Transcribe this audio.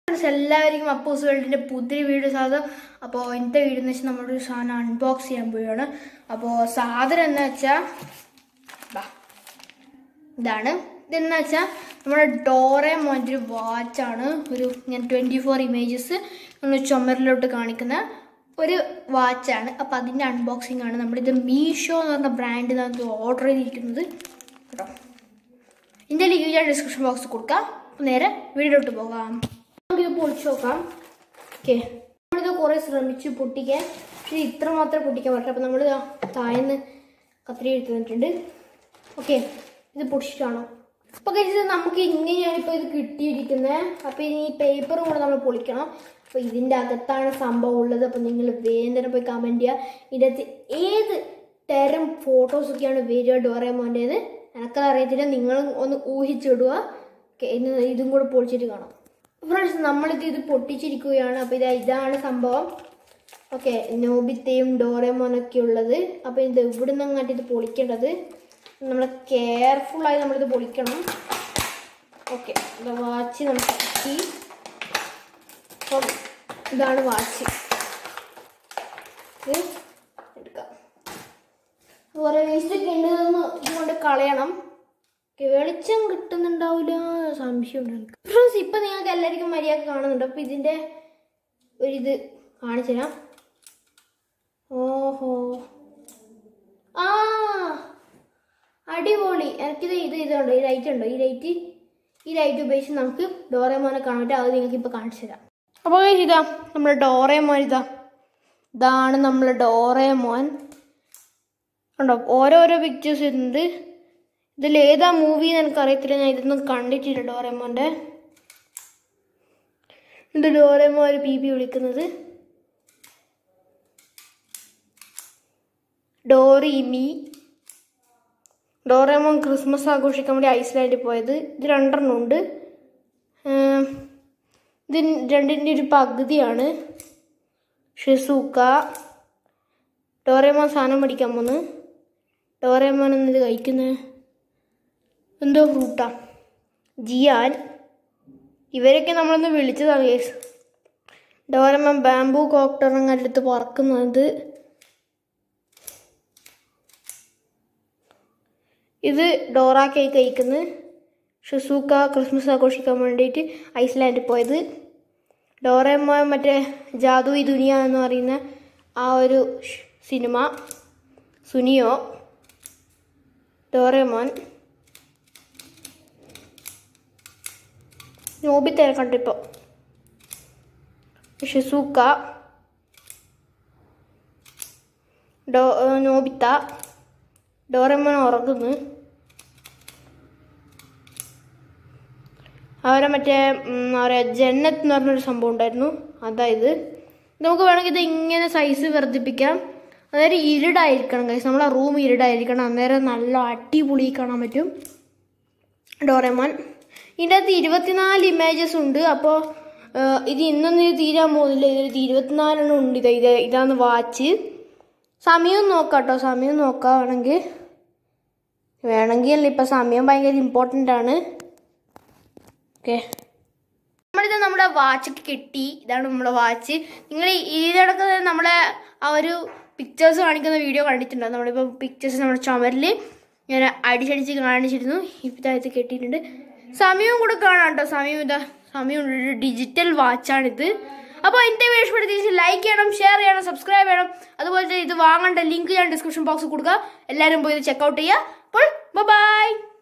friends എല്ലാവർക്കും അപ്പൂസ് വേൾഡിൻ്റെ പുതിയ video സാധനം അപ്പോൾ ഇന്നത്തെ വീഡിയോ എന്ന് വെച്ചാൽ നമ്മളൊരു സാധനം അൺബോക്സ് ചെയ്യാൻ പോവുകയാണ് അപ്പോൾ സാധനം എന്ന് വെച്ചാൽ ഇതാണ് ഇതെന്ന് വെച്ചാൽ നമ്മുടെ ഡോറേമോൻ്റെ ഒരു വാച്ചാണ് ഒരു ഞാൻ ട്വൻറ്റി ഫോർ ഇമേജസ് നമ്മൾ ചുമരിലോട്ട് കാണിക്കുന്ന ഒരു വാച്ചാണ് അപ്പോൾ അതിൻ്റെ അൺബോക്സിംഗ് ആണ് നമ്മളിത് മീഷോ എന്ന് പറഞ്ഞ ബ്രാൻഡിനകത്ത് ഓർഡർ ചെയ്തിരിക്കുന്നത് കേട്ടോ ഇതിൻ്റെ ലിങ്ക് ഞാൻ ഡിസ്ക്രിപ്ഷൻ ബോക്സിൽ കൊടുക്കാം അപ്പോൾ നേരെ വീഡിയോട്ട് പോകാം നമുക്കിത് പൊളിച്ച് നോക്കാം ഓക്കെ നമ്മളിത് കുറേ ശ്രമിച്ചു പൊട്ടിക്കാൻ പക്ഷേ ഇത്ര മാത്രമേ പൊട്ടിക്കാൻ പറ്റില്ല അപ്പോൾ നമ്മൾ താഴ്ന്ന് കത്തിരി എടുത്തിട്ടുണ്ട് ഓക്കെ ഇത് പൊടിച്ചിട്ടാണോ അപ്പോൾ കഴിച്ചത് നമുക്ക് ഇങ്ങനെയാണ് ഇപ്പോൾ ഇത് കിട്ടിയിരിക്കുന്നത് അപ്പോൾ ഇനി ഈ പേപ്പറും കൂടെ നമ്മൾ പൊളിക്കണം അപ്പോൾ ഇതിൻ്റെ അകത്താണ് സംഭവം ഉള്ളത് അപ്പോൾ നിങ്ങൾ വേഗം പോയി കമൻറ്റ് ചെയ്യുക ഇതിൻ്റെ അകത്ത് ഏത് തരം ഫോട്ടോസൊക്കെയാണ് വരിക ഡോറേമോൻ്റേത് എനിക്കത് അറിയത്തില്ല നിങ്ങൾ ഒന്ന് ഊഹിച്ചിടുക ഓക്കെ ഇന്ന് ഇതും കൂടെ പൊളിച്ചിട്ട് കാണാം ഫ്രണ്ട്സ് നമ്മളിത് ഇത് പൊട്ടിച്ചിരിക്കുകയാണ് അപ്പോൾ ഇത് ഇതാണ് സംഭവം ഓക്കെ നോബിത്തയും ഡോറേമോനൊക്കെ ഉള്ളത് അപ്പോൾ ഇത് ഇവിടെ നിന്ന് അങ്ങോട്ട് ഇത് പൊളിക്കേണ്ടത് നമ്മൾ കെയർഫുള്ളായി നമ്മളിത് പൊളിക്കണം ഓക്കെ വാച്ച് നമുക്ക് കിട്ടി അപ്പം ഇതാണ് വാച്ച് ഇത് എടുക്കാം കുറേ വേസ്റ്റ് ഒക്കെ ഉണ്ട് ഇതൊന്ന് ഇതുകൊണ്ട് കളയണം ഓക്കെ, വെളിച്ചം കിട്ടുന്നുണ്ടാവില്ല സംശയമുണ്ട് എനിക്ക് ഫ്രണ്ട്സ് ഇപ്പം നിങ്ങൾക്ക് എല്ലാവർക്കും മര്യാദ കാണുന്നുണ്ട് അപ്പം ഇതിൻ്റെ ഒരിത് കാണിച്ചു തരാം ഓഹോ ആ അടിപൊളി എനിക്കിത് ഇത് ഇതുണ്ടോ ഈ ലൈറ്റ് ഉണ്ടോ ഈ ലൈറ്റ് ഈ ലൈറ്റ് ഉപയോഗിച്ച് നമുക്ക് ഡോറേമോനെ കാണാൻ പറ്റും അത് നിങ്ങൾക്ക് ഇപ്പോൾ കാണിച്ചു തരാം അപ്പോൾ ഇതാ നമ്മുടെ ഡോറേമോൻ ഇതാ ഇതാണ് നമ്മളെ ഡോറേമോൻ കണ്ടോ ഓരോരോ പിക്ചേഴ്സ് ഉണ്ട് ഇതിൽ ഏതാ മൂവി എന്ന് എനിക്കറിയത്തില്ല ഞാൻ ഇതൊന്നും കണ്ടിട്ടില്ല ഡോറേമോൻ്റെ ഇത് ഡോറേമോൻ ഒരു ബി ബി വിളിക്കുന്നത് ഡോറി മീ ഡോറേമോൻ ക്രിസ്മസ് ആഘോഷിക്കാൻ വേണ്ടി ഐസ്ലാൻഡിൽ പോയത് ഇത് രണ്ടെണ്ണം ഉണ്ട് ഏം, ഇത് രണ്ടിൻ്റെ ഒരു പകുതിയാണ് ഷിസൂക്ക ഡോറേമോൻ സാധനം പഠിക്കാൻ പോന്ന് ഡോറേമോൻ എന്നത് കഴിക്കുന്നത് എന്തോ ഫ്രൂട്ടാ ജിയാൻ ഇവരൊക്കെ നമ്മളൊന്ന് വിളിച്ചതാണ് കേസ് ഡോറേമോൻ ബാംബു കോക്ടറങ്ങ അടുത്ത് പറക്കുന്നത് ഇത് ഡോറ കേക്ക് കഴിക്കുന്നത് ഷിസൂക്ക ക്രിസ്മസ് ആഘോഷിക്കാൻ വേണ്ടിയിട്ട് ഐസ്ലാൻഡിൽ പോയത് ഡോറേമോൻ മറ്റേ ജാദു ഈ ദുനിയ എന്ന് പറയുന്ന ആ ഒരു ഷ് സിനിമ സുനിയോ ഡോറേമോൻ നോബിത്തനെ കണ്ടിപ്പോൾ ഷിസൂക്ക ഡോ നോബിത്ത ഡോറേമോൻ ഉറങ്ങുന്നു അവരെ മറ്റേ ഉം, എന്താ പറയുക ജന്നത്ത് എന്ന് പറഞ്ഞൊരു സംഭവം ഉണ്ടായിരുന്നു അതായത് നമുക്ക് വേണമെങ്കിൽ ഇത് ഇങ്ങനെ സൈസ് വർദ്ധിപ്പിക്കാം അതായത് ഇരുടായിരിക്കണം കൈസ് നമ്മളെ റൂം ഇരുടായിരിക്കണം അന്നേരം നല്ല അടിപൊളി കാണാൻ പറ്റും ഡോറേമോൻ ഇതിൻ്റെ അകത്ത് ഇരുപത്തിനാല് ഇമേജസ് ഉണ്ട് അപ്പോൾ ഇത് ഇന്നൊന്നും ഇത് തീരാൻ പോകുന്നില്ല ഇതിൽ ഇരുപത്തിനാലെണ്ണം ഉണ്ട് ഇത് ഇത് ഇതാണ് വാച്ച് സമയം നോക്കാം കേട്ടോ സമയം നോക്കാം വേണമെങ്കിൽ വേണമെങ്കിൽ അല്ല ഇപ്പം സമയം ഭയങ്കര ഇമ്പോർട്ടൻ്റ് ആണ് ഓക്കെ നമ്മളിത് നമ്മുടെ വാച്ചൊക്കെ കിട്ടി ഇതാണ് നമ്മുടെ വാച്ച് നിങ്ങൾ ഇതിലടക്കം തന്നെ നമ്മളെ ആ ഒരു പിക്ചേഴ്സ് കാണിക്കുന്ന വീഡിയോ കണ്ടിട്ടുണ്ടോ നമ്മളിപ്പോൾ പിക്ചേഴ്സ് നമ്മുടെ ചുമരിൽ ഞാൻ അടിച്ചടിച്ച് കാണിച്ചിരുന്നു ഇപ്പത്തെ കെട്ടിയിട്ടുണ്ട് സമയവും കൂടെ കാണാം കേട്ടോ സമയം ഇതാ സമയം ഒരു ഡിജിറ്റൽ വാച്ചാണിത് അപ്പോൾ എൻ്റെ വീഡിയോ ഇഷ്ടപ്പെടുത്തി ലൈക്ക് ചെയ്യണം ഷെയർ ചെയ്യണം സബ്സ്ക്രൈബ് ചെയ്യണം അതുപോലെ തന്നെ ഇത് വാങ്ങേണ്ട ലിങ്ക് ഞാൻ ഡിസ്ക്രിപ്ഷൻ ബോക്സിൽ കൊടുക്കുക എല്ലാവരും പോയി ഇത് ചെക്കൗട്ട് ചെയ്യുക അപ്പോൾ ബൈ